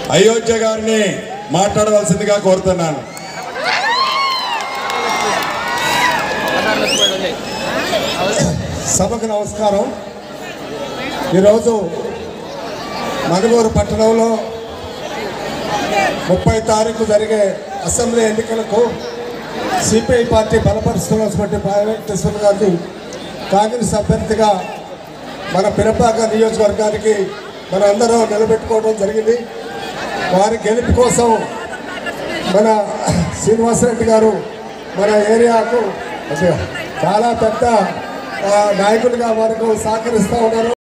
అయోధ్య గారిని మాట్లాడవలసిందిగా కోరుతున్నాను సభకు నమస్కారం ఈరోజు మగనూరు పట్టణంలో ముప్పై తారీఖు జరిగే అసెంబ్లీ ఎన్నికలకు సిపిఐ పార్టీ బలపరుస్తున్నటువంటి వెంకటేశ్వర గారిని కాంగ్రెస్ అభ్యర్థిగా మన పిరపాక నియోజకవర్గానికి మన అందరూ నిలబెట్టుకోవడం జరిగింది వారి గెలుపు కోసం మన శ్రీనివాసరెడ్డి గారు మన ఏరియాకు అంటే చాలా పెద్ద ఆ, నాయకులుగా మనకు సహకరిస్తూ ఉన్నారు